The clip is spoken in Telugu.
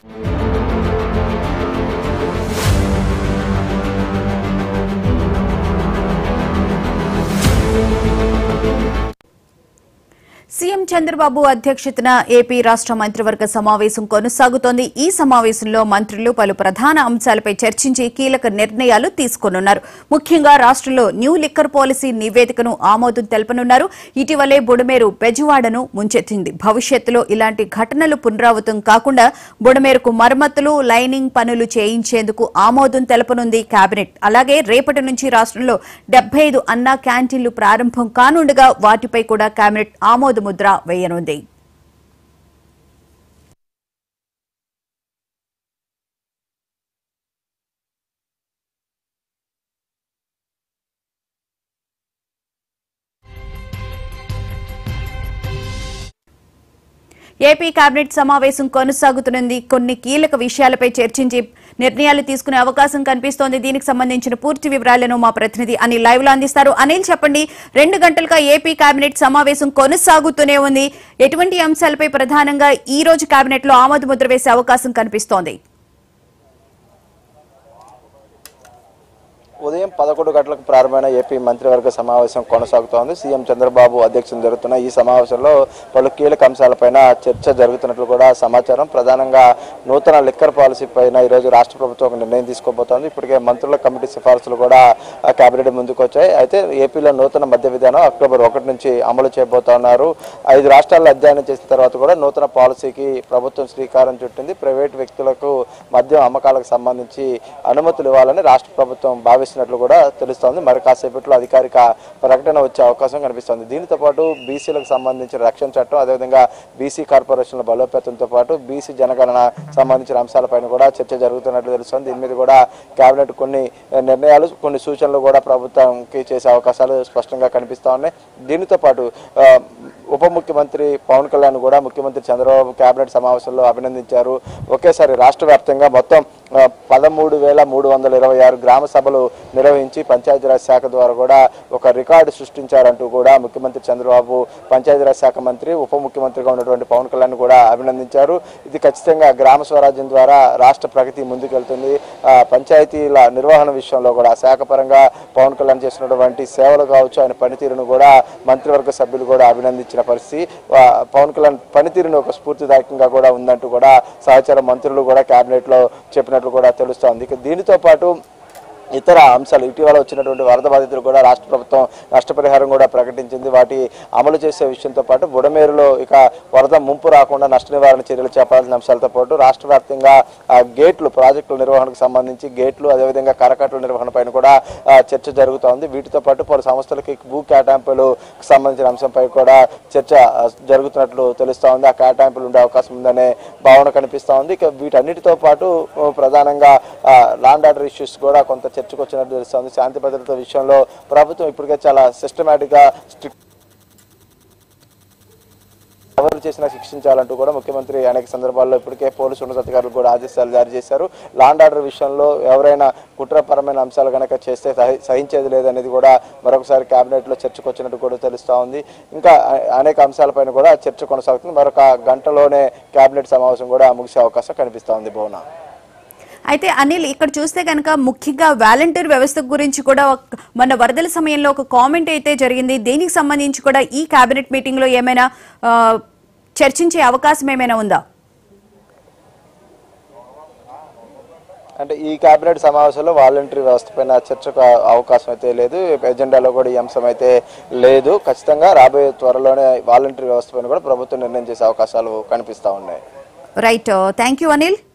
సీఎం చంద్రబాబు అధ్యక్షతన ఏపీ రాష్ట్ర మంత్రివర్గ సమావేశం కొనసాగుతోంది ఈ సమావేశంలో మంత్రులు పలు ప్రధాన అంశాలపై చర్చించి కీలక నిర్ణయాలు తీసుకోనున్నారు ముఖ్యంగా రాష్ట్రంలో న్యూ లిక్కర్ పాలసీ నివేదికను ఆమోదం తెలపనున్నారు ఇటీవలే బుడమేరు బెజవాడను ముంచెత్తింది భవిష్యత్తులో ఇలాంటి ఘటనలు పునరావృతం కాకుండా బుడమేరుకు మరమ్మతులు లైనింగ్ పనులు చేయించేందుకు ఆమోదం తెలపనుంది కేబినెట్ అలాగే రేపటి నుంచి రాష్ట్రంలో డెబ్బై ఐదు అన్నా క్యాంటీన్లు ప్రారంభం కానుండగా వాటిపై కూడా కేబినెట్ ఆమోద ముద్ర వేయనుంది ఏపీ కేబినెట్ సమావేశం కొనసాగుతున్నది కొన్ని కీలక విషయాలపై చర్చించి నిర్ణయాలు తీసుకునే అవకాశం కనిపిస్తోంది దీనికి సంబంధించిన పూర్తి వివరాలను మా ప్రతినిధి అనిల్ లైవ్ లో అందిస్తారు అనిల్ చెప్పండి రెండు గంటలుగా ఏపీ కేబినెట్ సమావేశం కొనసాగుతూనే ఉంది ఎటువంటి అంశాలపై ప్రధానంగా ఈ రోజు కేబినెట్ లో ఆమోద ముద్ర వేసే అవకాశం కనిపిస్తోంది ఉదయం పదకొండు గంటలకు ప్రారంభమైన ఏపీ మంత్రివర్గ సమావేశం కొనసాగుతోంది సీఎం చంద్రబాబు అధ్యక్షతన జరుగుతున్న ఈ సమావేశంలో పలు కీలక అంశాలపైన చర్చ జరుగుతున్నట్లు కూడా సమాచారం ప్రధానంగా నూతన లిక్కర్ పాలసీ పైన ఈరోజు రాష్ట్ర ప్రభుత్వం ఒక నిర్ణయం తీసుకోబోతోంది ఇప్పటికే మంత్రుల కమిటీ సిఫార్సులు కూడా ఆ, కేబినెట్ ముందుకు వచ్చాయి అయితే ఏపీలో నూతన మద్య విధానం అక్టోబర్ ఒకటి నుంచి అమలు చేయబోతున్నారు ఐదు రాష్ట్రాల్లో అధ్యయనం చేసిన తర్వాత కూడా నూతన పాలసీకి ప్రభుత్వం శ్రీకారం చుట్టింది ప్రైవేట్ వ్యక్తులకు మద్యం అమ్మకాలకు సంబంధించి అనుమతులు ఇవ్వాలని రాష్ట్ర ప్రభుత్వం భావిస్తున్నట్లు కూడా తెలుస్తోంది మరి కాసేపట్లో అధికారిక ప్రకటన వచ్చే అవకాశం కనిపిస్తోంది దీనితో పాటు బీసీలకు సంబంధించిన రక్షణ చట్టం అదేవిధంగా బీసీ కార్పొరేషన్ల బలోపేతంతో పాటు బీసీ జనగణన సంబంధించిన అంశాలపైన కూడా చర్చ జరుగుతున్నట్లు తెలుస్తోంది దీని మీద కూడా కేబినెట్ కొన్ని నిర్ణయాలు కొన్ని సూచనలు కూడా ప్రభుత్వంకి చేసే అవకాశాలు స్పష్టంగా కనిపిస్తా ఉన్నాయి దీనితో పాటు ఆ, ఉప ముఖ్యమంత్రి పవన్ కళ్యాణ్ కూడా ముఖ్యమంత్రి చంద్రబాబు కేబినెట్ సమావేశంలో అభినందించారు ఒకేసారి రాష్ట్ర వ్యాప్తంగా మొత్తం ఆ, పదమూడు వేల మూడు వందల ఇరవై ఆరు గ్రామ సభలు నిర్వహించి పంచాయతీరాజ్ శాఖ ద్వారా కూడా ఒక రికార్డు సృష్టించారంటూ కూడా ముఖ్యమంత్రి చంద్రబాబు పంచాయతీరాజ్ శాఖ మంత్రి ఉప ముఖ్యమంత్రిగా ఉన్నటువంటి పవన్ కళ్యాణ్ కూడా అభినందించారు ఇది ఖచ్చితంగా గ్రామ స్వరాజ్యం ద్వారా రాష్ట్ర ప్రగతి ముందుకెళ్తుంది ఆ, పంచాయతీల నిర్వహణ విషయంలో కూడా శాఖ పరంగా పవన్ కళ్యాణ్ చేసినటువంటి సేవలు కావచ్చు ఆయన పనితీరును కూడా మంత్రివర్గ సభ్యులు కూడా అభినందించిన పరిస్థితి వా- పవన్ కళ్యాణ్ పనితీరును ఒక స్ఫూర్తిదాయకంగా కూడా ఉందంటూ కూడా సహచార మంత్రులు కూడా కేబినెట్ లో చెప్పినట్లు కూడా తెలుస్తోంది ఇక దీనితో పాటు ఇతర అంశాలు ఇటీవల వచ్చినటువంటి వరద బాధితులు కూడా రాష్ట్ర ప్రభుత్వం నష్టపరిహారం కూడా ప్రకటించింది వాటి అమలు చేసే విషయంతో పాటు బుడమేరులో ఇక వరద ముంపు రాకుండా నష్ట నివారణ చర్యలు చేపడాల్సిన అంశాలతో పాటు రాష్ట్ర వ్యాప్తంగా ఆ, గేట్లు ప్రాజెక్టుల నిర్వహణకు సంబంధించి గేట్లు అదేవిధంగా కరకట్ల నిర్వహణ పైన కూడా ఆ, చర్చ జరుగుతోంది వీటితో పాటు పలు సంస్థలకి భూ కేటాయింపులకు సంబంధించిన అంశంపై కూడా చర్చ ఆ, జరుగుతున్నట్లు తెలుస్తా ఉంది ఆ కేటాయింపులు ఉండే అవకాశం ఉందనే భావన కనిపిస్తా ఉంది ఇక వీటన్నిటితో పాటు ఆ, ప్రధానంగా లాండ్ ఆర్డర్ ఇష్యూస్ కూడా కొంత చర్చకు వచ్చినట్టు తెలుస్తుంది శాంతి భద్రత విషయంలో ప్రభుత్వం ఇప్పటికే చాలా సిస్టమేటిక్ గా స్ట్రిక్ట్ ఎవరు చేసినా శిక్షించాలంటూ కూడా ముఖ్యమంత్రి అనేక సందర్భాల్లో ఇప్పటికే పోలీసు ఉన్నతాధికారులు కూడా ఆదేశాలు జారీ చేశారు లాండ్ ఆర్డర్ విషయంలో ఎవరైనా కుట్రపరమైన అంశాలు కనుక చేస్తే సహి- సహించేది లేదనేది కూడా మరొకసారి కేబినెట్ లో చర్చకు వచ్చినట్టు కూడా తెలుస్తా ఉంది ఇంకా అ- అనేక అంశాలపైన కూడా చర్చ కొనసాగుతుంది మరొక గంటలోనే కేబినెట్ సమావేశం కూడా ముగిసే అవకాశం కనిపిస్తా ఉంది భువన అయితే అనిల్ ఇక్కడ చూస్తే కనుక ముఖ్యంగా వాలంటీర్ వ్యవస్థ గురించి కూడా ఒక- మన వరదల సమయంలో ఒక కామెంట్ అయితే జరిగింది దీనికి సంబంధించి కూడా ఈ కేబినెట్ మీటింగ్ లో ఏమైనా ఆ, చర్చించే అవకాశం ఏమైనా ఉందా అంటే ఈ కేబినెట్ సమావేశంలో వాలంటరీ వ్యవస్థ పైన చర్చకు అవకాశం అయితే లేదు ఎజెండాలో కూడా ఈ అంశం అయితే లేదు ఖచ్చితంగా రాబోయే త్వరలోనే వాలంటరీ వ్యవస్థ పైన కూడా ప్రభుత్వం నిర్ణయం చేసే అవకాశాలు కనిపిస్తా ఉన్నాయి రైట్ థ్యాంక్ యూ అనిల్